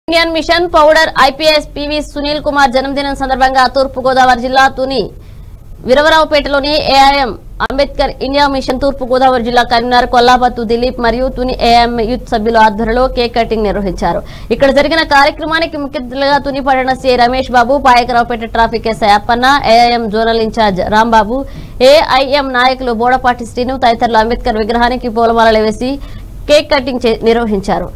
Indian mission founder IPS PV Sunil Kumar జన్మదినం సందర్భంగా తూర్పు గోదావరి జిల్లా తుని వీరవరావుపేటలోని ఏఐఎం అంబేద్కర్ ఇండియా మిషన్ తూర్పు గోదావరి జిల్లా కరీంనగర్ కొల్లాపత్తు దిలీప్ మరియు తుని ఏఐఎం యూత్ సభ్యుల ఆధ్వర్యంలో కేక్ కటింగ్ నిర్వహించారు ఇక్కడ జరిగిన కార్యక్రమానికి ముఖ్య అతిథులుగా తుని పట్టణ CI Ramesh Babu Payakaraopeta traffic SI Appanna AIM zonal incharge Rambabu AIM నాయకులు బోడపాటి శ్రీను తదితరులు అంబేద్కర్ విగ్రహానికి పూలమాలలు వేసి కేక్ కటింగ్ చే- నిర్వహించారు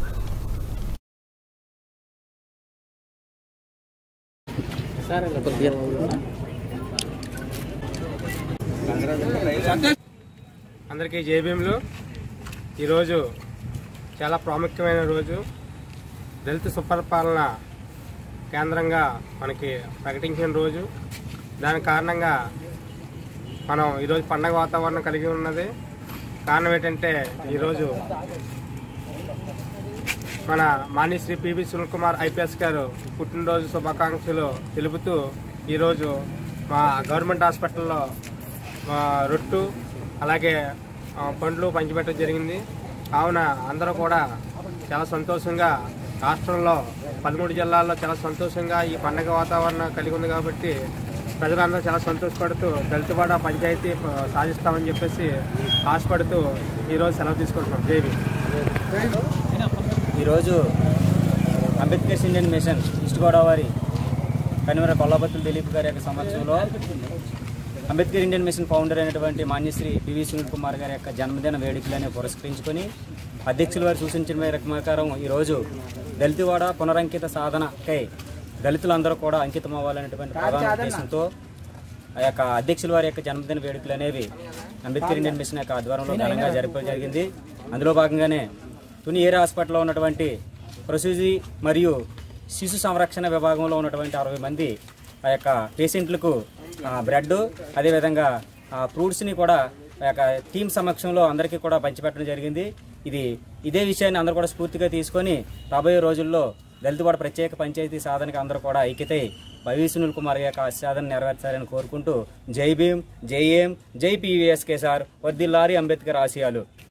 అందరికీ జేబీఎంలు ఈరోజు చాలా ప్రాముఖ్యమైన రోజు దళిత సుపరిపాలన కేంద్రంగా మనకి ప్రకటించిన రోజు దాని కారణంగా మనం ఈరోజు పండగ వాతావరణం కలిగి ఉన్నది కారణం ఏంటంటే ఈరోజు మన మాన్యశ్రీ పివి సునీల్ కుమార్ ఐపీఎస్ గారు పుట్టినరోజు శుభాకాంక్షలు తెలుపుతూ ఈరోజు మా గవర్నమెంట్ హాస్పిటల్లో ఆ, రొట్టు అలాగే ఆ, పండ్లు పంచిపెట్టడం జరిగింది కావున అందరూ కూడా చాలా సంతోషంగా రాష్ట్రంలో పదమూడు జిల్లాల్లో చాలా సంతోషంగా ఈ పండగ వాతావరణం కలిగి ఉంది కాబట్టి ప్రజలందరూ చాలా సంతోషపడుతూ దళితవాడ పంచాయతీ ఆ, సాధిస్తామని చెప్పేసి ఆశపడుతూ ఈరోజు సెలవు తీసుకుంటున్నాం జేబీ ఈరోజు Ambedkar Indian mission east Godavari కనివర కొల్లాపత్రులు దిలీప్ గారి యొక్క సమక్షంలో అంబేద్కర్ ఇండియన్ మిషన్ ఫౌండర్ అయినటువంటి మాన్యశ్రీ పివి సునీల్ కుమార్ గారి యొక్క జన్మదిన వేడుకలను పురస్కరించుకొని అధ్యక్షుల వారు సూచించిన మేరకు ప్రకారం ఈరోజు దళితవాడ పునరంకిత సాధనకై దళితులందరూ కూడా అంకితం అవ్వాలనేటువంటి ప్రధాన ఉద్దేశంతో ఆ యొక్క అధ్యక్షుల వారి యొక్క జన్మదిన వేడుకలు అనేవి అంబేద్కర్ ఇండియన్ మిషన్ యొక్క ఆధ్వర్యంలో ఘనంగా జరపడం జరిగింది అందులో భాగంగానే తుని ఏరియా హాస్పిటల్లో ఉన్నటువంటి ప్రసూజీ మరియు శిశు సంరక్షణ విభాగంలో ఉన్నటువంటి అరవై మంది ఆ యొక్క పేషెంట్లకు ఆ, బ్రెడ్ అదేవిధంగా ఆ ఫ్రూట్స్ని కూడా ఆ యొక్క టీం సమక్షంలో అందరికీ కూడా పంచిపెట్టడం జరిగింది ఇది ఇదే విషయాన్ని అందరూ కూడా స్ఫూర్తిగా తీసుకొని రాబోయే రోజుల్లో దళితవాడ ప్రత్యేక పంచాయతీ సాధనకి అందరూ కూడా ఐక్యతై భవి సునీల్ కుమార్ యొక్క సాధన నెరవేర్చాలని కోరుకుంటూ జై భీమ్ జై ఏం జై పీవీఎస్కే సార్ వర్దిల్లారి అంబేద్కర్ ఆశయాలు